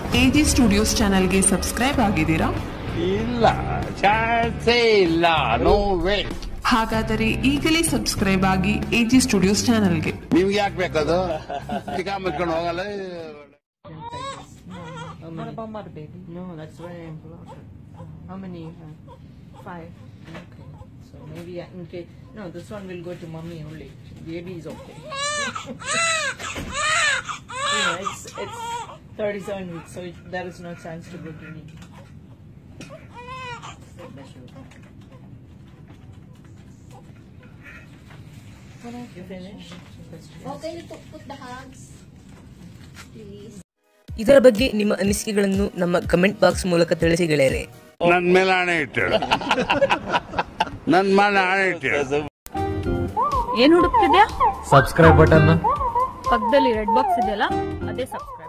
AG studios ಚಾನೆಲ್ಗೆ subscribe ಆಗಿದ್ದೀರಾ ಇಲ್ಲ ಚಾನ್ಸೇ ಇಲ್ಲ ನೋ ವೇ ಹಾಗಾದರೆ ಈಗಲೇ ಸಬ್ಸ್ಕ್ರೈಬ್ ಆಗಿ ಎಜಿ ಸ್ಟುಡಿಯೋಸ್ ಚಾನೆಲ್ಗೆ ನಿಮ್ಗೆ ಯಾಕೆ ಬೇಕದು ಚಿಕ್ಕ ಮುಚ್ಕೊಂಡು ಹೋಗಲ್ಲ What about mother baby? No, that's very important. How many you have? Five. Okay. So maybe I, in case no, this one will go to mommy only. Baby is okay. yeah, it's it's 37 weeks, so it, there is no chance to go to me. You finished? Okay, you put, put the hugs. Please. ಇದರ ಬಗ್ಗೆ ನಿಮ್ಮ ಅನಿಸಿಕೆಗಳನ್ನು ನಮ್ಮ comment box ಮೂಲಕ ತಿಳಿಸಿ ಗೆಳೆಯರೆ ನನ್ ಮೇಲೆ ಹಣೆ ಇಟ್ಟಳು ನನ್ ಮೇಲೆ ಹಣೆ ಇಟ್ಟಳು ಏನ್ ಹುಡುಕ್ತಿದ್ಯಾ ಸಬ್ಸ್ಕ್ರೈಬ್ ಬಟನ್ ಪಕ್ಕದಲ್ಲಿ ರೆಡ್ ಬಾಕ್ಸ್ ಇದೆಯಲ್ಲ ಅದೇ ಸಬ್ಸ್ಕ್ರೈಬ್